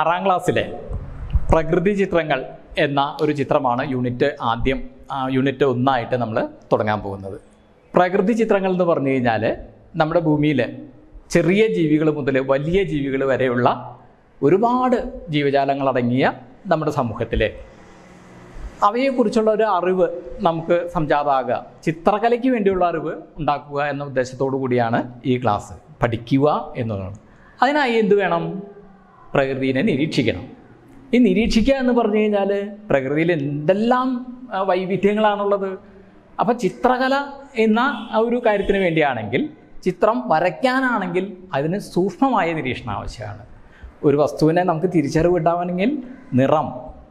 ആറാം ക്ലാസ്സിലെ പ്രകൃതി ചിത്രങ്ങൾ എന്ന ഒരു ചിത്രമാണ് യൂണിറ്റ് ആദ്യം ആ, യൂണിറ്റ് ഒന്നായിട്ട് നമ്മൾ തുടങ്ങാൻ പോകുന്നത് പ്രകൃതി ചിത്രങ്ങൾ എന്ന് പറഞ്ഞു കഴിഞ്ഞാൽ നമ്മുടെ ഭൂമിയിൽ ചെറിയ ജീവികൾ മുതൽ വലിയ ജീവികൾ വരെയുള്ള ഒരുപാട് ജീവജാലങ്ങൾ അടങ്ങിയ നമ്മുടെ സമൂഹത്തിലെ അവയെക്കുറിച്ചുള്ള ഒരു അറിവ് നമുക്ക് സംജാതാകുക ചിത്രകലയ്ക്ക് വേണ്ടിയുള്ള അറിവ് ഉണ്ടാക്കുക എന്ന ഉദ്ദേശത്തോടു കൂടിയാണ് ഈ ക്ലാസ് പഠിക്കുക എന്നുള്ളതാണ് അതിനായി എന്ത് വേണം പ്രകൃതിയെ നിരീക്ഷിക്കണം ഈ നിരീക്ഷിക്കുക എന്ന് പറഞ്ഞു കഴിഞ്ഞാൽ പ്രകൃതിയിൽ എന്തെല്ലാം ആ, വൈവിധ്യങ്ങളാണുള്ളത് അപ്പം ചിത്രകല എന്ന ആ ഒരു കാര്യത്തിന് വേണ്ടിയാണെങ്കിൽ ചിത്രം വരയ്ക്കാനാണെങ്കിൽ അതിന് സൂക്ഷ്മമായ നിരീക്ഷണം ആവശ്യമാണ് ഒരു വസ്തുവിനെ നമുക്ക് തിരിച്ചറിവ് ഉണ്ടാവണമെങ്കിൽ നിറം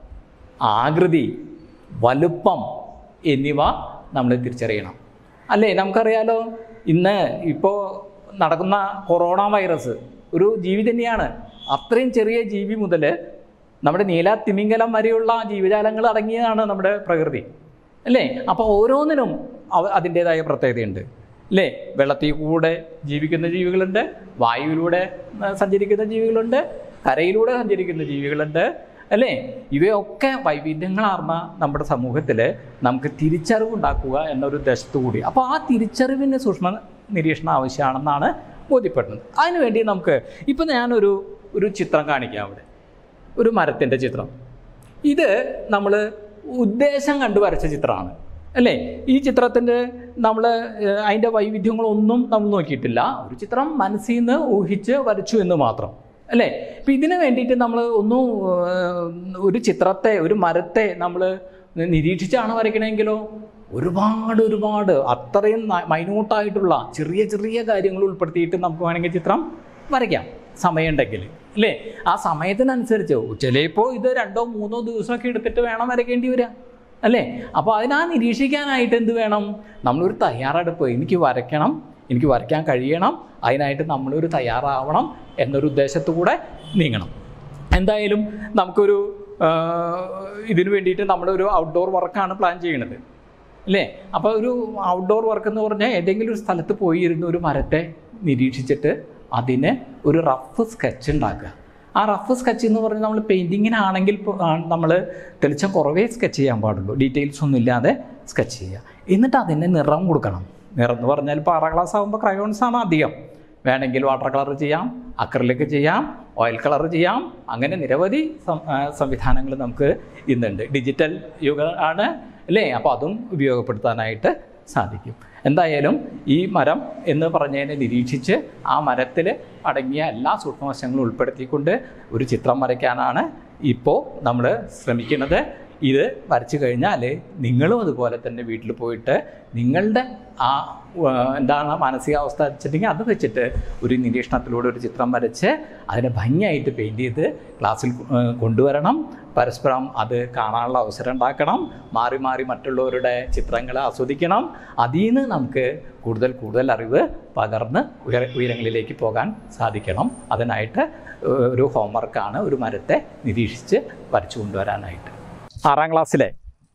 ആകൃതി വലുപ്പം എന്നിവ നമ്മൾ തിരിച്ചറിയണം അല്ലേ നമുക്കറിയാലോ ഇന്ന് ഇപ്പോൾ നടക്കുന്ന കൊറോണ വൈറസ് ഒരു ജീവി തന്നെയാണ് അത്രയും ചെറിയ ജീവി മുതൽ നമ്മുടെ നീല തിമിംഗലം വരെയുള്ള ജീവജാലങ്ങൾ അടങ്ങിയതാണ് നമ്മുടെ പ്രകൃതി അല്ലേ അപ്പോൾ ഓരോന്നിനും അവ അതിൻ്റേതായ പ്രത്യേകതയുണ്ട് അല്ലേ വെള്ളത്തിൽ കൂടെ ജീവിക്കുന്ന ജീവികളുണ്ട് വായുവിലൂടെ ആ, സഞ്ചരിക്കുന്ന ജീവികളുണ്ട് കരയിലൂടെ സഞ്ചരിക്കുന്ന ജീവികളുണ്ട് അല്ലേ ഇവയൊക്കെ വൈവിധ്യങ്ങളാർന്ന നമ്മുടെ സമൂഹത്തിൽ നമുക്ക് തിരിച്ചറിവുണ്ടാക്കുക എന്നൊരു ഉദ്ദേശത്തു കൂടി അപ്പോൾ ആ തിരിച്ചറിവിന് സൂക്ഷ്മ നിരീക്ഷണം ആവശ്യമാണെന്നാണ് ബോധ്യപ്പെടുന്നത് അതിനുവേണ്ടി നമുക്ക് ഇപ്പം ഞാനൊരു ഒരു ചിത്രം കാണിക്കാം അവിടെ ഒരു മരത്തിൻ്റെ ചിത്രം ഇത് നമ്മൾ ഉദ്ദേശം കണ്ടു വരച്ച ചിത്രമാണ് അല്ലേ ഈ ചിത്രത്തിൻ്റെ നമ്മൾ അതിൻ്റെ വൈവിധ്യങ്ങളൊന്നും നമ്മൾ നോക്കിയിട്ടില്ല ഒരു ചിത്രം മനസ്സിൽ നിന്ന് ഊഹിച്ച് വരച്ചു എന്ന് മാത്രം അല്ലേ ഇപ്പം ഇതിന് വേണ്ടിയിട്ട് നമ്മൾ ഒന്നും ഏഹ്, ഒരു ചിത്രത്തെ ഒരു മരത്തെ നമ്മൾ നിരീക്ഷിച്ചാണ് വരയ്ക്കണമെങ്കിലോ ഒരുപാട് ഒരുപാട് അത്രയും ന- മൈന്യൂട്ടായിട്ടുള്ള ചെറിയ ചെറിയ കാര്യങ്ങൾ ഉൾപ്പെടുത്തിയിട്ട് നമുക്ക് വേണമെങ്കിൽ ചിത്രം വരയ്ക്കാം സമയമുണ്ടെങ്കിൽ അല്ലേ ആ സമയത്തിനനുസരിച്ച് ചിലപ്പോൾ ഇത് രണ്ടോ മൂന്നോ ദിവസമൊക്കെ എടുത്തിട്ട് വേണം വരയ്ക്കേണ്ടി വരിക അല്ലേ അപ്പോൾ അതിനാ നിരീക്ഷിക്കാനായിട്ട് എന്ത് വേണം നമ്മളൊരു തയ്യാറെടുപ്പ് എനിക്ക് വരയ്ക്കണം എനിക്ക് വരയ്ക്കാൻ കഴിയണം അതിനായിട്ട് നമ്മളൊരു തയ്യാറാവണം എന്നൊരു ഉദ്ദേശത്തു കൂടെ നീങ്ങണം എന്തായാലും നമുക്കൊരു ആ, ഇതിനു വേണ്ടിയിട്ട് നമ്മളൊരു ഔട്ട്ഡോർ വർക്കാണ് പ്ലാൻ ചെയ്യുന്നത് അല്ലേ അപ്പോൾ ഒരു ഔട്ട്ഡോർ വർക്ക് എന്ന് പറഞ്ഞാൽ ഏതെങ്കിലും ഒരു സ്ഥലത്ത് പോയി ഇരുന്ന് ഒരു മരത്തെ നിരീക്ഷിച്ചിട്ട് അതിന് ഒരു റഫ് സ്കെച്ച് ഉണ്ടാക്കുക ആ റഫ് സ്കെച്ച് എന്ന് പറഞ്ഞാൽ നമ്മൾ പെയിൻറ്റിങ്ങിനാണെങ്കിൽ നമ്മൾ തെളിച്ചം കുറവേ സ്കെച്ച് ചെയ്യാൻ പാടുള്ളൂ ഡീറ്റെയിൽസ് ഒന്നും ഇല്ലാതെ സ്കെച്ച് ചെയ്യുക എന്നിട്ട് അതിന് നിറം കൊടുക്കണം നിറം എന്ന് പറഞ്ഞാൽ ഇപ്പോൾ ആറാം ക്ലാസ് ആകുമ്പോൾ ക്രയോൺസ് ആണ് അധികം വേണമെങ്കിൽ വാട്ടർ കളർ ചെയ്യാം അക്രലിക് ചെയ്യാം ഓയിൽ കളർ ചെയ്യാം അങ്ങനെ നിരവധി സംവിധാനങ്ങൾ നമുക്ക് ഇന്നുണ്ട് ഡിജിറ്റൽ യുഗ ആണ് അല്ലേ അപ്പോൾ അതും ഉപയോഗപ്പെടുത്താനായിട്ട് സാധിക്കും എന്തായാലും ഈ മരം എന്ന് പറഞ്ഞതിനെ നിരീക്ഷിച്ച് ആ മരത്തിൽ അടങ്ങിയ എല്ലാ സൂക്ഷ്മവശങ്ങളും ഉൾപ്പെടുത്തിക്കൊണ്ട് ഒരു ചിത്രം വരയ്ക്കാനാണ് ഇപ്പോൾ നമ്മൾ ശ്രമിക്കുന്നത് ഇത് വരച്ചു കഴിഞ്ഞാൽ നിങ്ങളും അതുപോലെ തന്നെ വീട്ടിൽ പോയിട്ട് നിങ്ങളുടെ ആ ആ, എന്താണ് മാനസികാവസ്ഥ വെച്ചിട്ടുണ്ടെങ്കിൽ അത് വെച്ചിട്ട് ഒരു നിരീക്ഷണത്തിലൂടെ ഒരു ചിത്രം വരച്ച് അതിനെ ഭംഗിയായിട്ട് പെയിൻറ് ചെയ്ത് ക്ലാസ്സിൽ ആ, കൊണ്ടുവരണം പരസ്പരം അത് കാണാനുള്ള അവസരം ഉണ്ടാക്കണം മാറി മാറി മറ്റുള്ളവരുടെ ചിത്രങ്ങൾ ആസ്വദിക്കണം അതിൽ നിന്ന് നമുക്ക് കൂടുതൽ കൂടുതൽ അറിവ് പകർന്ന് ഉയര ഉയരങ്ങളിലേക്ക് പോകാൻ സാധിക്കണം അതിനായിട്ട് ഏഹ്, ഒരു ഹോംവർക്കാണ് ഒരു മരത്തെ നിരീക്ഷിച്ച് വരച്ചു കൊണ്ടുവരാനായിട്ട് ആറാം ക്ലാസ്സിലെ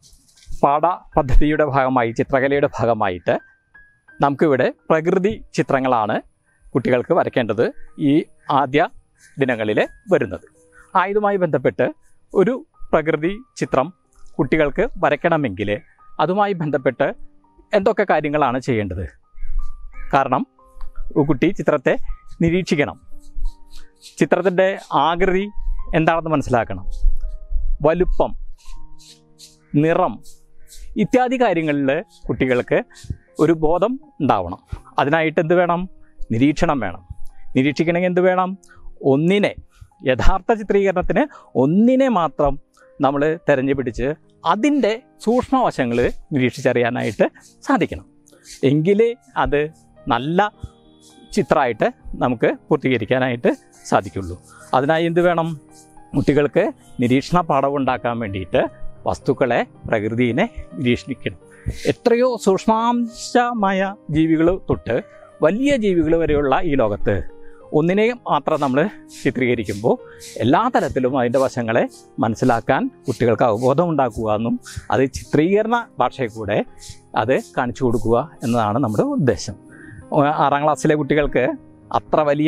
പാഠ പദ്ധതിയുടെ ഭാഗമായി ചിത്രകലയുടെ ഭാഗമായിട്ട് നമുക്കിവിടെ പ്രകൃതി ചിത്രങ്ങളാണ് കുട്ടികൾക്ക് വരയ്ക്കേണ്ടത് ഈ ആദ്യ ദിനങ്ങളിൽ വരുന്നത് ആയതുമായി ബന്ധപ്പെട്ട് ഒരു പ്രകൃതി ചിത്രം കുട്ടികൾക്ക് വരയ്ക്കണമെങ്കിൽ അതുമായി ബന്ധപ്പെട്ട് എന്തൊക്കെ കാര്യങ്ങളാണ് ചെയ്യേണ്ടത് കാരണം ഒരു കുട്ടി ചിത്രത്തെ നിരീക്ഷിക്കണം ചിത്രത്തിൻ്റെ ആകൃതി എന്താണെന്ന് മനസ്സിലാക്കണം വലുപ്പം നിറം ഇത്യാദി കാര്യങ്ങളിൽ കുട്ടികൾക്ക് ഒരു ബോധം ഉണ്ടാവണം അതിനായിട്ട് എന്ത് വേണം നിരീക്ഷണം വേണം നിരീക്ഷിക്കണമെങ്കിൽ എന്ത് വേണം ഒന്നിനെ യഥാർത്ഥ ചിത്രീകരണത്തിന് ഒന്നിനെ മാത്രം നമ്മൾ തിരഞ്ഞു പിടിച്ച് അതിൻ്റെ സൂക്ഷ്മവശങ്ങൾ നിരീക്ഷിച്ചറിയാനായിട്ട് സാധിക്കണം എങ്കിലേ അത് നല്ല ചിത്രമായിട്ട് നമുക്ക് പൂർത്തീകരിക്കാനായിട്ട് സാധിക്കുള്ളൂ അതിനായി എന്ത് വേണം കുട്ടികൾക്ക് നിരീക്ഷണ പാഠം ഉണ്ടാക്കാൻ വേണ്ടിയിട്ട് വസ്തുക്കളെ പ്രകൃതിയെ നിരീക്ഷിക്കണം എത്രയോ സൂക്ഷ്മാംശമായ ജീവികൾ തൊട്ട് വലിയ ജീവികൾ വരെയുള്ള ഈ ലോകത്ത് ഒന്നിനെ മാത്രം നമ്മൾ ചിത്രീകരിക്കുമ്പോൾ എല്ലാ തലത്തിലും അതിൻ്റെ വശങ്ങളെ മനസ്സിലാക്കാൻ കുട്ടികൾക്ക് അവബോധം ഉണ്ടാക്കുക എന്നും അത് ചിത്രീകരണ ഭാഷയിൽ കൂടെ അത് കാണിച്ചു കൊടുക്കുക എന്നതാണ് നമ്മുടെ ഉദ്ദേശം ആറാം ക്ലാസ്സിലെ കുട്ടികൾക്ക് അത്ര വലിയ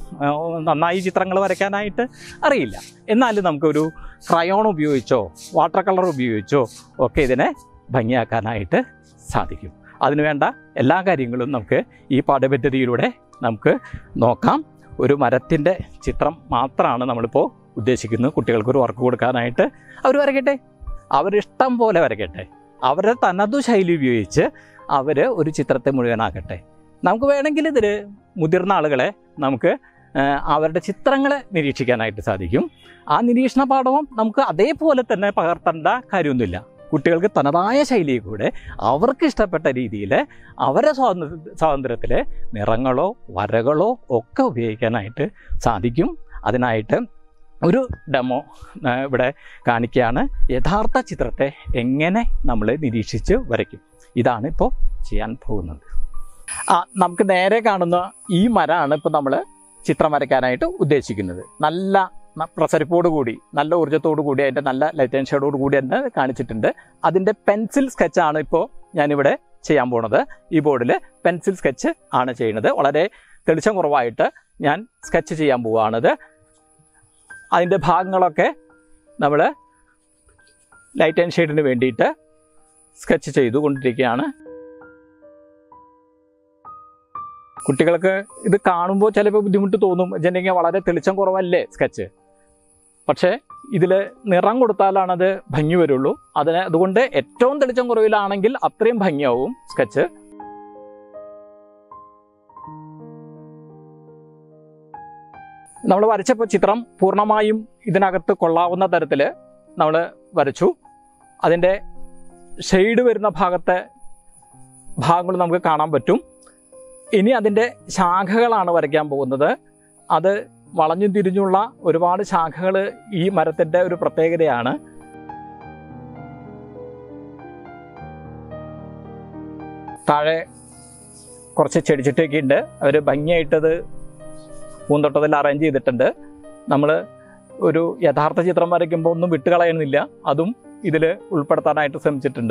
ആ, നന്നായി ചിത്രങ്ങൾ വരയ്ക്കാനായിട്ട് അറിയില്ല എന്നാലും നമുക്കൊരു ക്രയോൺ ഉപയോഗിച്ചോ വാട്ടർ കളർ ഉപയോഗിച്ചോ ഒക്കെ ഇതിനെ ഭംഗിയാക്കാനായിട്ട് സാധിക്കും അതിനുവേണ്ട എല്ലാ കാര്യങ്ങളും നമുക്ക് ഈ പാഠ്യപദ്ധതിയിലൂടെ നമുക്ക് നോക്കാം ഒരു മരത്തിൻ്റെ ചിത്രം മാത്രമാണ് നമ്മളിപ്പോൾ ഉദ്ദേശിക്കുന്നത് കുട്ടികൾക്ക് ഒരു വർക്ക് കൊടുക്കാനായിട്ട് അവർ വരയ്ക്കട്ടെ അവരിഷ്ടം പോലെ വരയ്ക്കട്ടെ അവരുടെ തനതു ശൈലി ഉപയോഗിച്ച് അവർ ഒരു ചിത്രത്തെ മുഴുവനാക്കട്ടെ നമുക്ക് വേണമെങ്കിൽ ഇതിൽ മുതിർന്ന ആളുകളെ നമുക്ക് ആ, അവരുടെ ചിത്രങ്ങളെ നിരീക്ഷിക്കാനായിട്ട് സാധിക്കും ആ നിരീക്ഷണ പാഠവും നമുക്ക് അതേപോലെ തന്നെ പകർത്തേണ്ട കാര്യമൊന്നുമില്ല കുട്ടികൾക്ക് തനതായ ശൈലിയിൽ കൂടെ അവർക്ക് ഇഷ്ടപ്പെട്ട രീതിയിൽ അവരുടെ സ്വാതന്ത്ര്യ സ്വാതന്ത്ര്യത്തിൽ നിറങ്ങളോ വരകളോ ഒക്കെ ഉപയോഗിക്കാനായിട്ട് സാധിക്കും അതിനായിട്ട് ഒരു ഡെമോ ആ, ഇവിടെ കാണിക്കുകയാണ് യഥാർത്ഥ ചിത്രത്തെ എങ്ങനെ നമ്മൾ നിരീക്ഷിച്ച് വരയ്ക്കും ഇതാണ് ഇപ്പോൾ ചെയ്യാൻ പോകുന്നത് ആ നമുക്ക് നേരെ കാണുന്ന ഈ മരമാണ് ഇപ്പോൾ നമ്മൾ ചിത്രം വരയ്ക്കാനായിട്ട് ഉദ്ദേശിക്കുന്നത് നല്ല ന- പ്രസരിപ്പോട് കൂടി നല്ല ഊർജ്ജത്തോടു കൂടി അതിൻ്റെ നല്ല ലൈറ്റ് ആൻഡ് ഷെയ്ഡോട് കൂടി തന്നെ കാണിച്ചിട്ടുണ്ട് അതിൻ്റെ പെൻസിൽ സ്കെച്ചാണ് ഇപ്പോൾ ഞാനിവിടെ ചെയ്യാൻ പോണത് ഈ ബോർഡിൽ പെൻസിൽ സ്കെച്ച് ആണ് ചെയ്യുന്നത് വളരെ തെളിച്ചം കുറവായിട്ട് ഞാൻ സ്കെച്ച് ചെയ്യാൻ പോവുകയാണത് അതിൻ്റെ ഭാഗങ്ങളൊക്കെ നമ്മൾ ലൈറ്റ് ആൻഡ് ഷെയ്ഡിന് വേണ്ടിയിട്ട് സ്കെച്ച് ചെയ്തു കൊണ്ടിരിക്കുകയാണ് കുട്ടികൾക്ക് ഇത് കാണുമ്പോൾ ചിലപ്പോൾ ബുദ്ധിമുട്ട് തോന്നും വെച്ചിട്ടുണ്ടെങ്കിൽ വളരെ തെളിച്ചം കുറവല്ലേ സ്കെച്ച് പക്ഷേ ഇതിൽ നിറം കൊടുത്താലാണത് ഭംഗി വരുള്ളൂ അതിന് അതുകൊണ്ട് ഏറ്റവും തെളിച്ചം കുറവിലാണെങ്കിൽ അത്രയും ഭംഗിയാവും സ്കെച്ച് നമ്മൾ വരച്ചപ്പോൾ ചിത്രം പൂർണ്ണമായും ഇതിനകത്ത് കൊള്ളാവുന്ന തരത്തിൽ നമ്മൾ വരച്ചു അതിൻ്റെ ഷെയ്ഡ് വരുന്ന ഭാഗത്തെ ഭാഗങ്ങൾ നമുക്ക് കാണാൻ പറ്റും ഇനി അതിൻ്റെ ശാഖകളാണ് വരയ്ക്കാൻ പോകുന്നത് അത് വളഞ്ഞു തിരിഞ്ഞുള്ള ഒരുപാട് ശാഖകൾ ഈ മരത്തിൻ്റെ ഒരു പ്രത്യേകതയാണ് താഴെ കുറച്ച് ചെടിച്ചിട്ടൊക്കെ ഉണ്ട് അവർ ഭംഗിയായിട്ടത് പൂന്തോട്ടത്തിൽ അറേഞ്ച് ചെയ്തിട്ടുണ്ട് നമ്മൾ ഒരു യഥാർത്ഥ ചിത്രം വരയ്ക്കുമ്പോൾ ഒന്നും വിട്ടുകളയുന്നില്ല അതും ഇതിൽ ഉൾപ്പെടുത്താനായിട്ട് ശ്രമിച്ചിട്ടുണ്ട്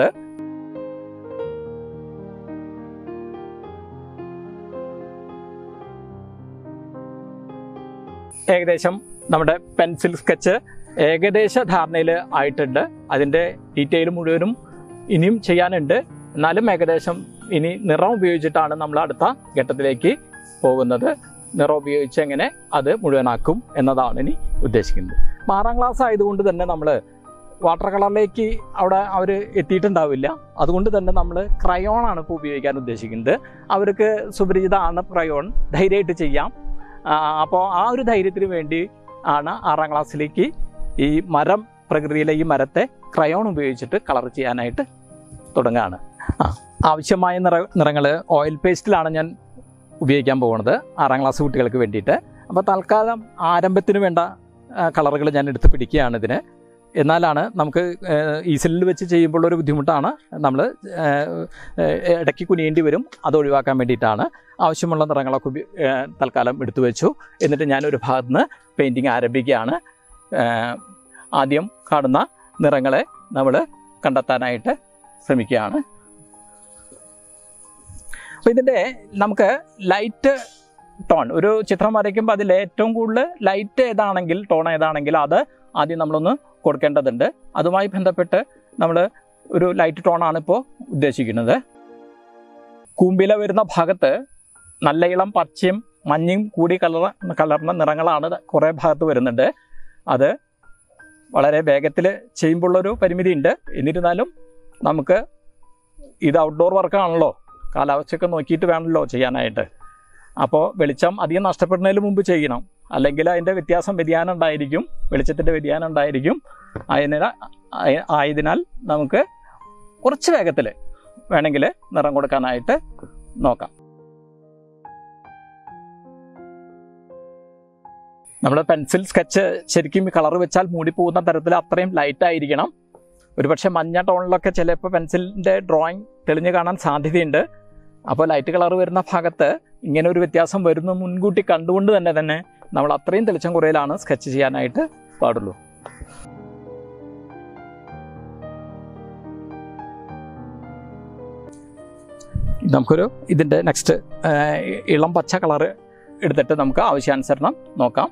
ഏകദേശം നമ്മുടെ പെൻസിൽ സ്കെച്ച് ഏകദേശ ധാരണയിൽ ആയിട്ടുണ്ട് അതിൻ്റെ ഡീറ്റെയിൽ മുഴുവനും ഇനിയും ചെയ്യാനുണ്ട് എന്നാലും ഏകദേശം ഇനി നിറം ഉപയോഗിച്ചിട്ടാണ് നമ്മൾ അടുത്ത ഘട്ടത്തിലേക്ക് പോകുന്നത് നിറം ഉപയോഗിച്ച് എങ്ങനെ അത് മുഴുവനാക്കും എന്നതാണ് ഇനി ഉദ്ദേശിക്കുന്നത് ആറാം ക്ലാസ് ആയതുകൊണ്ട് തന്നെ നമ്മൾ വാട്ടർ കളറിലേക്ക് അവിടെ അവർ എത്തിയിട്ടുണ്ടാവില്ല അതുകൊണ്ട് തന്നെ നമ്മൾ ക്രയോൺ ആണ് ഇപ്പോൾ ഉപയോഗിക്കാൻ ഉദ്ദേശിക്കുന്നത് അവർക്ക് സുപരിചിതമാണ് ക്രയോൺ ധൈര്യമായിട്ട് ചെയ്യാം അപ്പോൾ ആ ഒരു ധൈര്യത്തിന് വേണ്ടി ആണ് ആറാം ക്ലാസ്സിലേക്ക് ഈ മരം പ്രകൃതിയിലെ ഈ മരത്തെ ക്രയോൺ ഉപയോഗിച്ചിട്ട് കളർ ചെയ്യാനായിട്ട് തുടങ്ങുകയാണ് ആ ആവശ്യമായ നിറ നിറങ്ങൾ ഓയിൽ പേസ്റ്റിലാണ് ഞാൻ ഉപയോഗിക്കാൻ പോകുന്നത് ആറാം ക്ലാസ് കുട്ടികൾക്ക് വേണ്ടിയിട്ട് അപ്പോൾ തൽക്കാലം ആരംഭത്തിന് വേണ്ട കളറുകൾ ഞാൻ എടുത്ത് പിടിക്കുകയാണ് ഇതിന് എന്നാലാണ് നമുക്ക് ഈസിലിൽ വെച്ച് ചെയ്യുമ്പോൾ ഒരു ബുദ്ധിമുട്ടാണ് നമ്മൾ ഇടയ്ക്ക് കുനിയേണ്ടി വരും അത് ഒഴിവാക്കാൻ വേണ്ടിയിട്ടാണ് ആവശ്യമുള്ള നിറങ്ങളൊക്കെ ഉപയോ- ഏഹ് തൽക്കാലം എടുത്തു വെച്ചു എന്നിട്ട് ഞാനൊരു ഭാഗത്ത് നിന്ന് പെയിൻറ്റിങ് ആരംഭിക്കുകയാണ് ഏഹ് ആദ്യം കാണുന്ന നിറങ്ങളെ നമ്മൾ കണ്ടെത്താനായിട്ട് ശ്രമിക്കുകയാണ് അപ്പോൾ ഇതിൻ്റെ നമുക്ക് ലൈറ്റ് ടോൺ ഒരു ചിത്രം വരയ്ക്കുമ്പോൾ അതിൽ ഏറ്റവും കൂടുതൽ ലൈറ്റ് ഏതാണെങ്കിൽ ടോൺ ഏതാണെങ്കിൽ അത് ആദ്യം നമ്മളൊന്ന് കൊടുക്കേണ്ടതുണ്ട് അതുമായി ബന്ധപ്പെട്ട് നമ്മൾ ഒരു ലൈറ്റ് ടോണാണ് ഇപ്പോൾ ഉദ്ദേശിക്കുന്നത് കൂമ്പില വരുന്ന ഭാഗത്ത് നല്ല ഇളം പച്ചയും മഞ്ഞയും കൂടി കളർ കലർന്ന നിറങ്ങളാണ് കുറേ ഭാഗത്ത് വരുന്നുണ്ട് അത് വളരെ വേഗത്തിൽ ചെയ്യുമ്പോഴുള്ളൊരു പരിമിതി ഉണ്ട് എന്നിരുന്നാലും നമുക്ക് ഇത് ഔട്ട്ഡോർ വർക്കാണല്ലോ കാലാവസ്ഥയൊക്കെ നോക്കിയിട്ട് വേണമല്ലോ ചെയ്യാനായിട്ട് അപ്പോൾ വെളിച്ചം അധികം നഷ്ടപ്പെടുന്നതിന് മുമ്പ് ചെയ്യണം അല്ലെങ്കിൽ അതിൻ്റെ വ്യത്യാസം വ്യതിയാനം ഉണ്ടായിരിക്കും വെളിച്ചത്തിൻ്റെ വ്യതിയാനം ഉണ്ടായിരിക്കും അതിന് ആയതിനാൽ നമുക്ക് കുറച്ച് വേഗത്തിൽ വേണമെങ്കിൽ നിറം കൊടുക്കാനായിട്ട് നോക്കാം നമ്മൾ പെൻസിൽ സ്കെച്ച് ശരിക്കും കളർ വെച്ചാൽ മൂടിപ്പോകുന്ന തരത്തിൽ അത്രയും ലൈറ്റ് ആയിരിക്കണം ഒരുപക്ഷെ മഞ്ഞ ടോണിലൊക്കെ ചിലപ്പോൾ പെൻസിലിൻ്റെ ഡ്രോയിങ് തെളിഞ്ഞ് കാണാൻ സാധ്യതയുണ്ട് അപ്പോൾ ലൈറ്റ് കളർ വരുന്ന ഭാഗത്ത് ഇങ്ങനെ ഒരു വ്യത്യാസം വരുന്നു മുൻകൂട്ടി കണ്ടുകൊണ്ട് തന്നെ തന്നെ നമ്മൾ അത്രയും തെളിച്ചം കുറയിലാണ് സ്കെച്ച് ചെയ്യാനായിട്ട് പാടുള്ളൂ നമുക്കൊരു ഇതിൻ്റെ നെക്സ്റ്റ് ഇളം പച്ച കളറ് എടുത്തിട്ട് നമുക്ക് ആവശ്യാനുസരണം നോക്കാം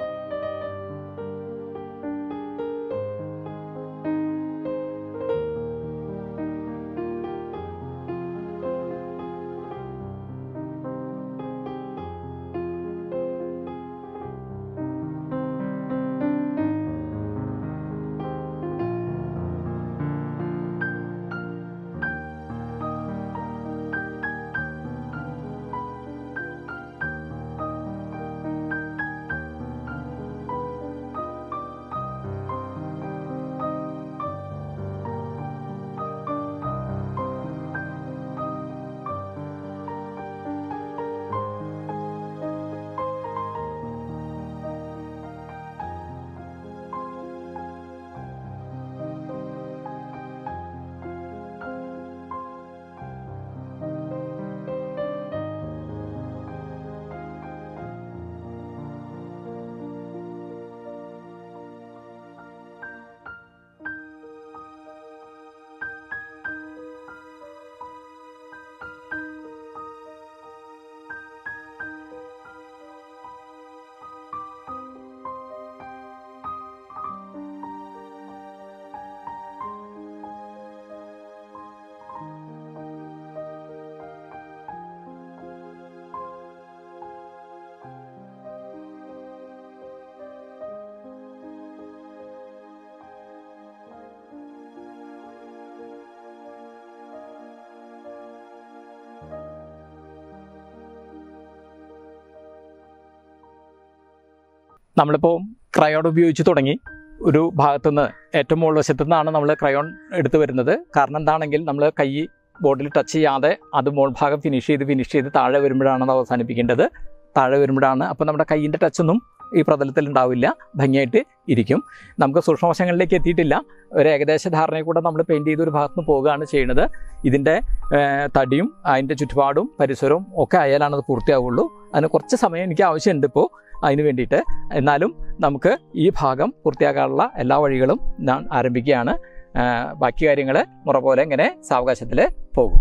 നമ്മളിപ്പോൾ ക്രയോൺ ഉപയോഗിച്ച് തുടങ്ങി ഒരു ഭാഗത്തുനിന്ന് ഏറ്റവും മുകൾ വശത്തു നിന്നാണ് നമ്മൾ ക്രയോൺ എടുത്തു വരുന്നത് കാരണം എന്താണെങ്കിൽ നമ്മൾ കൈ ബോർഡിൽ ടച്ച് ചെയ്യാതെ അത് മോൾ ഭാഗം ഫിനിഷ് ചെയ്ത് ഫിനിഷ് ചെയ്ത് താഴെ വരുമ്പോഴാണ് അത് അവസാനിപ്പിക്കേണ്ടത് താഴെ വരുമ്പോഴാണ് അപ്പോൾ നമ്മുടെ കൈയിൻ്റെ ടച്ചൊന്നും ഈ പ്രതലത്തിൽ ഉണ്ടാവില്ല ഭംഗിയായിട്ട് ഇരിക്കും നമുക്ക് സൂക്ഷ്മവശങ്ങളിലേക്ക് എത്തിയിട്ടില്ല ഒരു ഏകദേശ ധാരണയിൽ കൂടെ നമ്മൾ പെയിൻറ്റ് ചെയ്ത ഒരു ഭാഗത്ത് നിന്ന് പോവുകയാണ് ചെയ്യുന്നത് ഇതിൻ്റെ ഏഹ്, തടിയും അതിൻ്റെ ചുറ്റുപാടും പരിസരവും ഒക്കെ ആയാലാണ് അത് പൂർത്തിയാവുള്ളൂ അതിന് കുറച്ച് സമയം എനിക്ക് ആവശ്യമുണ്ട് ഇപ്പോൾ അതിന് വേണ്ടിയിട്ട് എന്നാലും നമുക്ക് ഈ ഭാഗം പൂർത്തിയാക്കാനുള്ള എല്ലാ വഴികളും ഞാൻ ആരംഭിക്കുകയാണ് ഏഹ്, ബാക്കി കാര്യങ്ങൾ മുറ പോലെ ഇങ്ങനെ സാവകാശത്തിൽ പോകും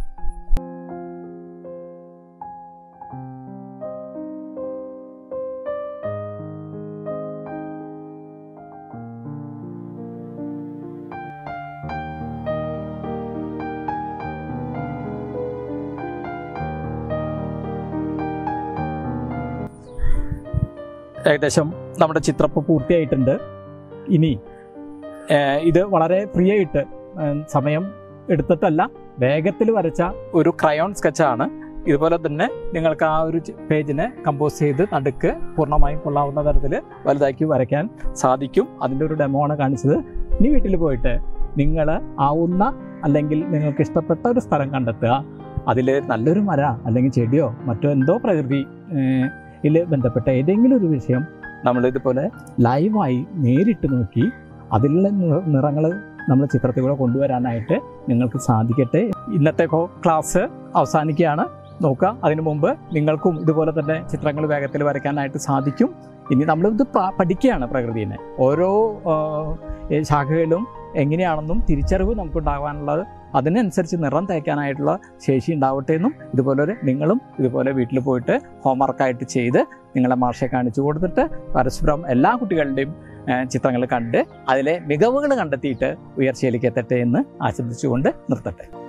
ഏകദേശം നമ്മുടെ ചിത്രം ഇപ്പോൾ പൂർത്തിയായിട്ടുണ്ട് ഇനി ഏഹ്, ഇത് വളരെ ഫ്രീ ആയിട്ട് ഏഹ്, സമയം എടുത്തിട്ടല്ല വേഗത്തിൽ വരച്ച ഒരു ക്രയോൺ സ്കെച്ചാണ് ഇതുപോലെ തന്നെ നിങ്ങൾക്ക് ആ ഒരു ചി- പേജിനെ കമ്പോസ് ചെയ്ത് നടുക്ക് പൂർണ്ണമായും കൊള്ളാവുന്ന തരത്തിൽ വലുതാക്കി വരയ്ക്കാൻ സാധിക്കും അതിൻ്റെ ഒരു ഡെമോ ആണ് കാണിച്ചത് ഇനി വീട്ടിൽ പോയിട്ട് നിങ്ങൾ ആവുന്ന അല്ലെങ്കിൽ നിങ്ങൾക്ക് ഇഷ്ടപ്പെട്ട ഒരു സ്ഥലം കണ്ടെത്തുക അതിൽ നല്ലൊരു മര അല്ലെങ്കിൽ ചെടിയോ മറ്റോ എന്തോ പ്രകൃതി ഏഹ്, ഇതിൽ ബന്ധപ്പെട്ട ഏതെങ്കിലും ഒരു വിഷയം നമ്മൾ ഇതുപോലെ ലൈവായി നേരിട്ട് നോക്കി അതിലുള്ള നിറങ്ങൾ നമ്മൾ ചിത്രത്തിലൂടെ കൊണ്ടുവരാനായിട്ട് നിങ്ങൾക്ക് സാധിക്കട്ടെ ഇന്നത്തെ കോ- ക്ലാസ് അവസാനിക്കുകയാണ് നോക്കുക അതിനു മുമ്പ് നിങ്ങൾക്കും ഇതുപോലെ തന്നെ ചിത്രങ്ങൾ വേഗത്തിൽ വരയ്ക്കാനായിട്ട് സാധിക്കും ഇനി നമ്മളിത് പ- പഠിക്കുകയാണ് പ്രകൃതിനെ ഓരോ ആ, ഏ, ശാഖകളിലും എങ്ങനെയാണെന്നും തിരിച്ചറിവ് നമുക്കുണ്ടാകാനുള്ളത് അതിനനുസരിച്ച് നിറം തേക്കാനായിട്ടുള്ള ശേഷി ഉണ്ടാവട്ടെ എന്നും ഇതുപോലെ ഒരു നിങ്ങളും ഇതുപോലെ വീട്ടിൽ പോയിട്ട് ഹോംവർക്കായിട്ട് ചെയ്ത് നിങ്ങളെ മാർഷെ കാണിച്ചു കൊടുത്തിട്ട് പരസ്പരം എല്ലാ കുട്ടികളുടെയും ചിത്രങ്ങൾ കണ്ട് അതിലെ മികവുകൾ കണ്ടെത്തിയിട്ട് ഉയർച്ചയിലേക്ക് എത്തട്ടെ എന്ന് ആശംസിച്ചുകൊണ്ട് നിർത്തട്ടെ